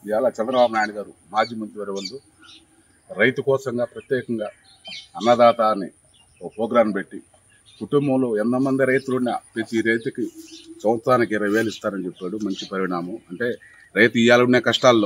ఇవాళ చంద్రబాబు నాయుడు గారు మాజీ మంత్రి వాళ్ళు రైతు కోసంగా ప్రత్యేకంగా అన్నదాత అని ఒక ప్రోగ్రాం పెట్టి కుటుంబంలో ఎంతమంది రైతులున్నా ప్రతి రైతుకి సంవత్సరానికి ఇరవై వేలు ఇస్తారని చెప్పాడు మంచి పరిణామం అంటే రైతు ఇవాళ కష్టాల్లో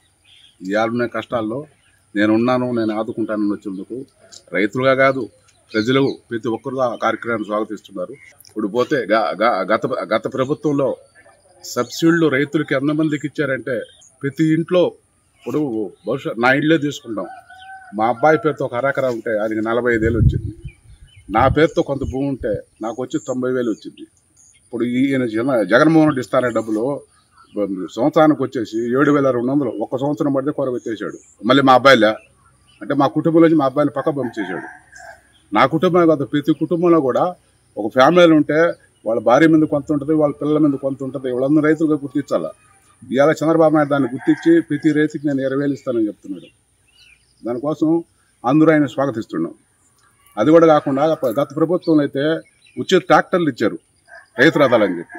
ఇవాళ కష్టాల్లో నేను ఉన్నాను నేను ఆదుకుంటానని వచ్చేందుకు రైతులుగా కాదు ప్రజలు ప్రతి ఒక్కరు ఆ కార్యక్రమాన్ని స్వాగతిస్తున్నారు ఇప్పుడు పోతే గ- గ- గత గత ప్రభుత్వంలో సబ్సిడీలు రైతులకి ఎంతమందికి ఇచ్చారంటే ప్రతి ఇంట్లో ఇప్పుడు బహుశా నా ఇల్లే తీసుకుంటాం మా అబ్బాయి పేరుతో ఒక అరెకరా ఉంటే ఆయనకి నలభై ఐదేళ్ళు వచ్చింది నా పేరుతో కొంత భూమి ఉంటే నాకు వచ్చి తొంభై వేలు వచ్చింది ఇప్పుడు ఈయన జన- జగన్మోహన్ రెడ్డి ఇస్తానే డబ్బులు సంవత్సరానికి వచ్చేసి ఏడు వేల రెండు వందలు ఒక సంవత్సరం పడితే కొర పెట్టేశాడు మళ్ళీ మా అబ్బాయిలే అంటే మా కుటుంబంలో నుంచి మా అబ్బాయిని పక్క పంపించేశాడు నా కుటుంబం కాదు ప్రతి కుటుంబంలో కూడా ఒక ఫ్యామిలీలు ఉంటే వాళ్ళ భార్య మీద కొంత ఉంటుంది వాళ్ళ పిల్లల మీద కొంత ఉంటుంది వాళ్ళందరూ రైతులుగా గుర్తించాలా ఇవాళ చంద్రబాబు నాయుడు దాన్ని గుర్తించి ప్రతి రైతుకి నేను ఇరవై వేలు ఇస్తానని చెప్తున్నాడు దానికోసం అందరూ ఆయన స్వాగతిస్తున్నాం అది కూడా కాకుండా గత ప్రభుత్వంలో అయితే ఉచిత ట్రాక్టర్లు ఇచ్చారు రైతు రథాలని చెప్పి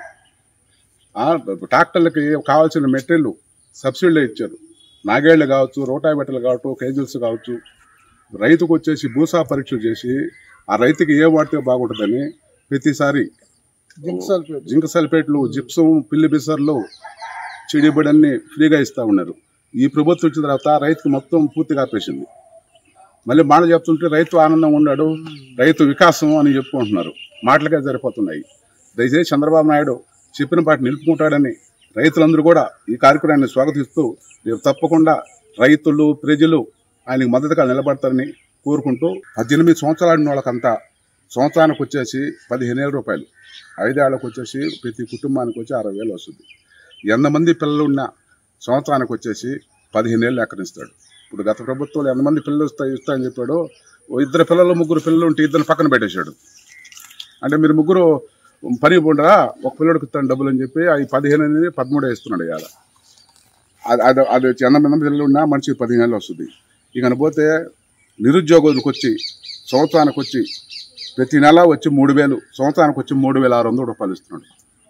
ఆ, ట్రాక్టర్లకి కావాల్సిన మెటీరియల్ సబ్సిడీలో ఇచ్చారు నాగేళ్లు కావచ్చు రోటావెటర్లు కావచ్చు కేజిల్స్ కావచ్చు రైతుకు వచ్చేసి భూసా పరీక్ష చేసి ఆ రైతుకి ఏ వాడితే బాగుంటుందని ప్రతిసారి జింక్ సల్ఫేట్లు జిప్సం పిల్లి బిసర్లు చెడిబడి అన్ని ఫ్రీగా ఇస్తూ ఉన్నారు ఈ ప్రభుత్వం వచ్చిన తర్వాత రైతుకు మొత్తం పూర్తిగా ఆపేసింది మళ్ళీ మాట చెప్తుంటే రైతు ఆనందంగా ఉన్నాడు రైతు వికాసం అని చెప్పుకుంటున్నారు మాటలకే సరిపోతున్నాయి దయచేసి చంద్రబాబు నాయుడు చెప్పిన పాట నిలుపుకుంటాడని రైతులందరూ కూడా ఈ కార్యక్రమాన్ని స్వాగతిస్తూ రేపు తప్పకుండా రైతులు ప్రజలు ఆయనకు మద్దతుగా నిలబడతారని కోరుకుంటూ పద్దెనిమిది సంవత్సరాల వాళ్ళకంతా సంవత్సరానికి వచ్చేసి పదిహేను వేల రూపాయలు ఐదేళ్లకు వచ్చేసి ప్రతి కుటుంబానికి వచ్చి అరవై వేలు వస్తుంది ఎంతమంది పిల్లలు ఉన్నా సంవత్సరానికి వచ్చేసి పదిహేను ఏళ్ళు ఎక్కడిస్తాడు ఇప్పుడు గత ప్రభుత్వంలో ఎంతమంది పిల్లలు ఇస్తా ఇస్తా అని చెప్పాడు ఓ ఇద్దరు పిల్లలు ముగ్గురు పిల్లలు ఉంటే ఇద్దరు పక్కన పెట్టేశాడు అంటే మీరు ముగ్గురు పని పోండరా ఒక పిల్లడికి ఇస్తాను డబ్బులు అని చెప్పి అవి పదిహేను అనేది పదమూడే ఇస్తున్నాడు ఇవాళ అది అది అది వచ్చి ఎనభై మంది పిల్లలు ఉన్నా మనిషికి పదిహేను ఏళ్ళు వస్తుంది ఇక పోతే నిరుద్యోగులకు వచ్చి సంవత్సరానికి వచ్చి ప్రతి నెల వచ్చి మూడు వేలు సంవత్సరానికి వచ్చి మూడు వేల ఆరు వందల రూపాయలు ఇస్తున్నాడు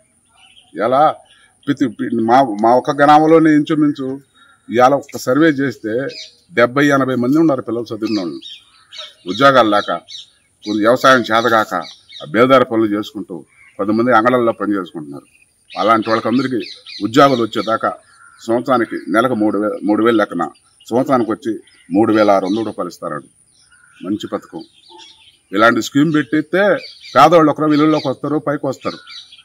ఇలా ప్రతి మా మా ఒక్క గ్రామంలోనే ఇంచుమించు ఇవాళ ఒక సర్వే చేస్తే డెబ్బై ఎనభై మంది ఉన్నారు పిల్లలు చదివిన వాళ్ళు ఉద్యోగాలు లేక కొన్ని వ్యవసాయం చేతగాక ఆ బేదార పనులు చేసుకుంటూ కొంతమంది అంగళాల్లో పని చేసుకుంటున్నారు అలాంటి వాళ్ళకందరికీ ఉద్యోగాలు వచ్చేదాకా సంవత్సరానికి నెలకు మూడు వేల మూడు వేలు లెక్కన సంవత్సరానికి వచ్చి మూడు వేల ఆరు వందల రూపాయలు ఇస్తారండి మంచి పథకం ఇలాంటి స్కీమ్ పెట్టితే పేదవాళ్ళు ఒకరు విలువలోకి వస్తారు పైకి వస్తారు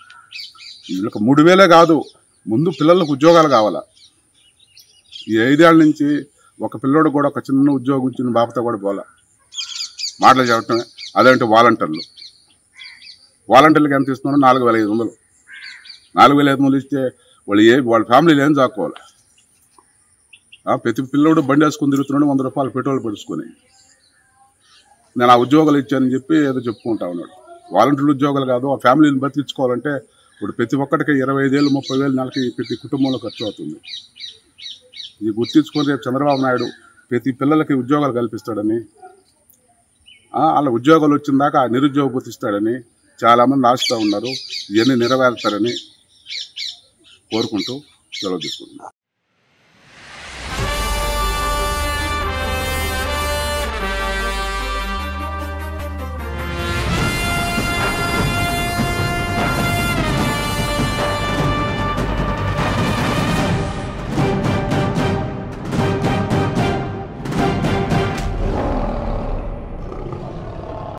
వీళ్ళకి మూడు వేలే కాదు ముందు పిల్లలకు ఉద్యోగాలు కావాలా ఈ ఐదేళ్ల నుంచి ఒక పిల్లోడు కూడా ఒక చిన్న ఉద్యోగం ఇచ్చిన బాపతో కూడా పోలా మాటలు చెప్పటమే అదేంటి వాలంటీర్లు వాలంటీర్లకు ఎంత ఇస్తున్నారు నాలుగు వేల ఐదు వందలు నాలుగు వేల ఐదు వందలు ఇస్తే వాళ్ళు ఏ వాళ్ళ ఫ్యామిలీలు ఏం చాక్కోవాలి ఆ, ప్రతి పిల్లోడు బండి వేసుకుని తిరుగుతున్నాడు వంద రూపాయలు పెట్రోల్ పెట్టుకొని నేను ఆ ఉద్యోగాలు ఇచ్చానని చెప్పి ఏదో చెప్పుకుంటా ఉన్నాడు వాలంటీర్ ఉద్యోగాలు కాదు ఆ ఫ్యామిలీని బతికించుకోవాలంటే ఇప్పుడు ప్రతి ఒక్కటికి ఇరవై ఐదేళ్ళు ముప్పై వేలు నెలకి ప్రతి కుటుంబంలో ఖర్చు అవుతుంది ఇది గుర్తించుకొని రేపు చంద్రబాబు నాయుడు ప్రతి పిల్లలకి ఉద్యోగాలు కల్పిస్తాడని ఆ, వాళ్ళ ఉద్యోగాలు వచ్చిన దాకా ఆ నిరుద్యోగ గుర్తిస్తాడని చాలామంది ఆశతో ఉన్నారు ఇవన్నీ నెరవేరుతారని కోరుకుంటూ సెలవు తీసుకుంటున్నాను